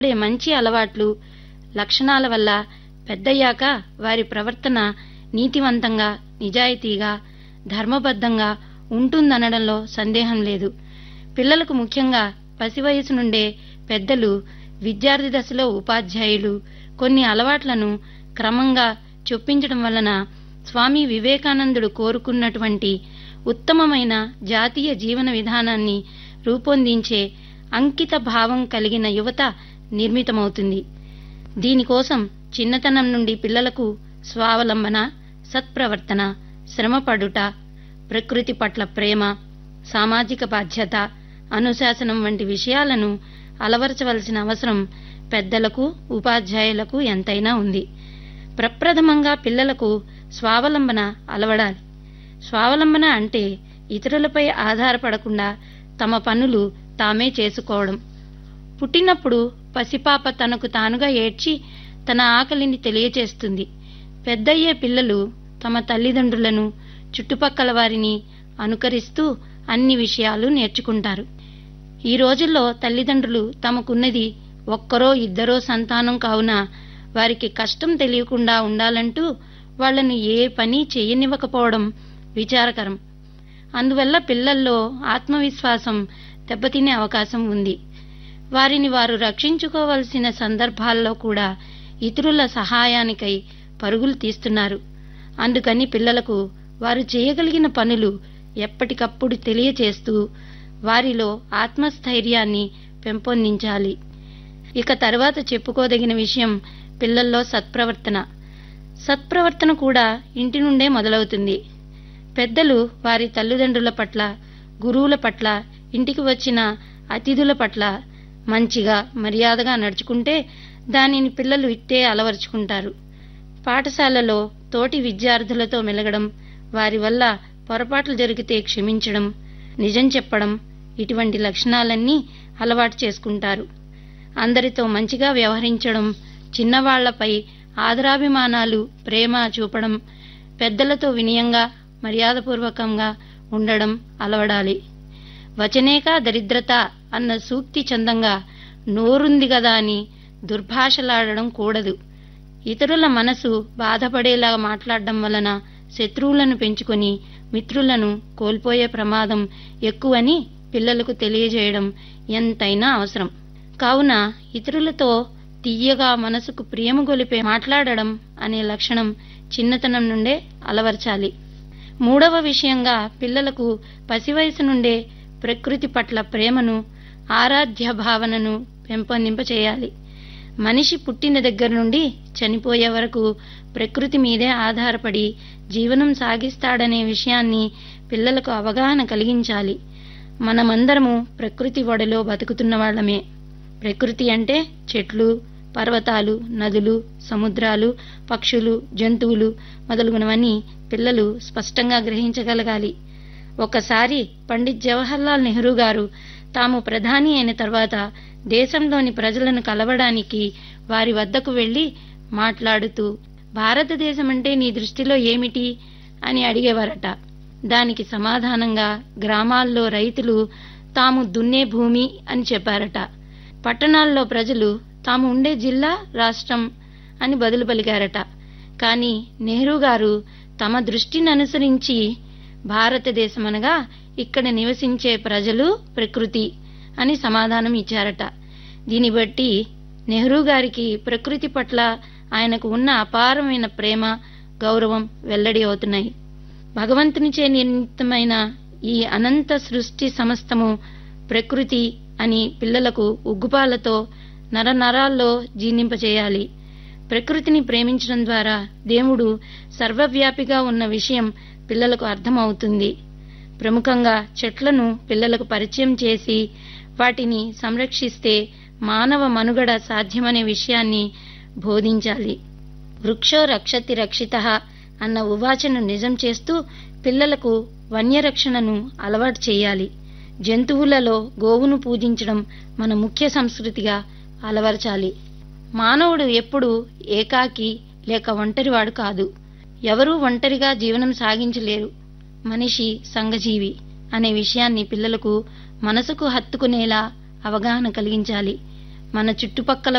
ఉండే మంచి అలవాట్లు లక్షణాల వల్ల పెద్దయ్యాక వారి ప్రవర్తన నీతివంతంగా నిజాయితీగా ధర్మబద్ధంగా ఉంటుందనడంలో సందేహం లేదు పిల్లలకు ముఖ్యంగా పసి వయసు నుండే పెద్దలు విద్యార్థి దశలో ఉపాధ్యాయులు కొన్ని అలవాట్లను క్రమంగా చొప్పించడం వలన స్వామి వివేకానందుడు కోరుకున్నటువంటి ఉత్తమమైన జాతీయ జీవన విధానాన్ని రూపొందించే అంకిత భావం కలిగిన యువత నిర్మితమవుతుంది దీనికోసం చిన్నతనం నుండి పిల్లలకు స్వావలంబన సత్ప్రవర్తన శ్రమపడుట ప్రకృతి పట్ల ప్రేమ సామాజిక బాధ్యత అనుశాసనం వంటి విషయాలను అలవరచవలసిన అవసరం పెద్దలకు ఉపాధ్యాయులకు ఎంతైనా ఉంది ప్రప్రథమంగా పిల్లలకు స్వావలంబన అలవడాలి స్వావలంబన అంటే ఇతరులపై ఆధారపడకుండా తమ పనులు తామే చేసుకోవడం పుట్టినప్పుడు పసిపాప తనకు తానుగా ఏడ్చి తన ఆకలిని తెలియచేస్తుంది పెద్దయ్యే పిల్లలు తమ తల్లిదండ్రులను చుట్టుపక్కల వారిని అనుకరిస్తూ అన్ని విషయాలు నేర్చుకుంటారు ఈ రోజుల్లో తల్లిదండ్రులు తమకున్నది ఒక్కరో ఇద్దరో సంతానం కావున వారికి కష్టం తెలియకుండా ఉండాలంటూ వాళ్ళను ఏ పని చేయనివ్వకపోవడం విచారకరం అందువల్ల పిల్లల్లో ఆత్మవిశ్వాసం దెబ్బతినే అవకాశం ఉంది వారిని వారు రక్షించుకోవలసిన సందర్భాల్లో కూడా ఇతరుల సహాయానికై పరుగులు తీస్తున్నారు అందుకని పిల్లలకు వారు చేయగలిగిన పనులు ఎప్పటికప్పుడు తెలియచేస్తూ వారిలో ఆత్మస్థైర్యాన్ని పెంపొందించాలి ఇక తర్వాత చెప్పుకోదగిన విషయం పిల్లల్లో సత్ప్రవర్తన సత్ప్రవర్తన కూడా ఇంటి నుండే మొదలవుతుంది పెద్దలు వారి తల్లిదండ్రుల పట్ల గురువుల పట్ల ఇంటికి వచ్చిన అతిథుల పట్ల మంచిగా మర్యాదగా నడుచుకుంటే దానిని పిల్లలు ఇట్టే అలవరుచుకుంటారు పాఠశాలలో తోటి విద్యార్థులతో మెలగడం వారి వల్ల పొరపాట్లు జరిగితే క్షమించడం నిజం చెప్పడం ఇటువంటి లక్షణాలన్నీ అలవాటు చేసుకుంటారు అందరితో మంచిగా వ్యవహరించడం చిన్నవాళ్లపై ఆదరాభిమానాలు ప్రేమ చూపడం పెద్దలతో వినయంగా మర్యాదపూర్వకంగా ఉండడం అలవడాలి వచనేక దరిద్రత అన్న సూక్తి చందంగా నోరుంది గదా అని దుర్భాషలాడడం కూడదు ఇతరుల మనసు బాధపడేలా మాట్లాడడం వలన శత్రువులను పెంచుకొని మిత్రులను కోల్పోయే ప్రమాదం ఎక్కువని పిల్లలకు తెలియజేయడం ఎంతైనా అవసరం కావున ఇతరులతో తీయగా మనసుకు ప్రియము గొలిపే మాట్లాడడం అనే లక్షణం చిన్నతనం నుండే అలవర్చాలి మూడవ విషయంగా పిల్లలకు పసివయసు నుండే ప్రకృతి పట్ల ప్రేమను ఆరాధ్య భావనను పెంపొందింపచేయాలి మనిషి పుట్టిన దగ్గర నుండి చనిపోయే వరకు ప్రకృతి మీదే ఆధారపడి జీవనం సాగిస్తాడనే విషయాన్ని పిల్లలకు అవగాహన కలిగించాలి మనమందరము ప్రకృతి ఒడలో బతుకుతున్న వాళ్ళమే ప్రకృతి అంటే చెట్లు పర్వతాలు నదులు సముద్రాలు పక్షులు జంతువులు మొదలుగునవన్నీ పిల్లలు స్పష్టంగా గ్రహించగలగాలి ఒకసారి పండిత్ జవహర్లాల్ నెహ్రూ గారు తాము ప్రధాని అయిన తర్వాత దేశంలోని ప్రజలను కలవడానికి వారి వద్దకు వెళ్లి మాట్లాడుతూ భారతదేశం అంటే నీ దృష్టిలో ఏమిటి అని అడిగేవారట దానికి సమాధానంగా గ్రామాల్లో రైతులు తాము దున్నే భూమి అని చెప్పారట పట్టణాల్లో ప్రజలు తాము ఉండే జిల్లా రాష్ట్రం అని బదులు పలికారట కానీ నెహ్రూ గారు తమ దృష్టిని అనుసరించి భారతదేశం అనగా ఇక్కడ నివసించే ప్రజలు ప్రకృతి అని సమాధానం ఇచ్చారట దీన్ని బట్టి నెహ్రూ గారికి ప్రకృతి పట్ల ఆయనకు ఉన్న అపారమైన ప్రేమ గౌరవం వెల్లడి అవుతున్నాయి భగవంతునిచే నిర్మితమైన ఈ అనంత సృష్టి సమస్తము ప్రకృతి అని పిల్లలకు ఉగ్గుపాలతో నరనరాల్లో జీర్ణింపచేయాలి ప్రకృతిని ప్రేమించడం ద్వారా దేవుడు సర్వవ్యాపిగా ఉన్న విషయం పిల్లలకు అర్థమవుతుంది ప్రముఖంగా చెట్లను పిల్లలకు పరిచయం చేసి వాటిని సంరక్షిస్తే మానవ మనుగడ సాధ్యమనే విషయాన్ని బోధించాలి వృక్షో రక్షతి రక్షిత అన్న ఉవాచను నిజం చేస్తూ పిల్లలకు వన్యరక్షణను అలవాటు చేయాలి జంతువులలో గోవును పూజించడం మన ముఖ్య సంస్కృతిగా అలవరచాలి మానవుడు ఎప్పుడు ఏకాకి లేక ఒంటరివాడు కాదు ఎవరూ ఒంటరిగా జీవనం సాగించలేరు మనిషి సంఘజీవి అనే విషయాన్ని పిల్లలకు మనసుకు హత్తుకునేలా అవగాహన కలిగించాలి మన చుట్టుపక్కల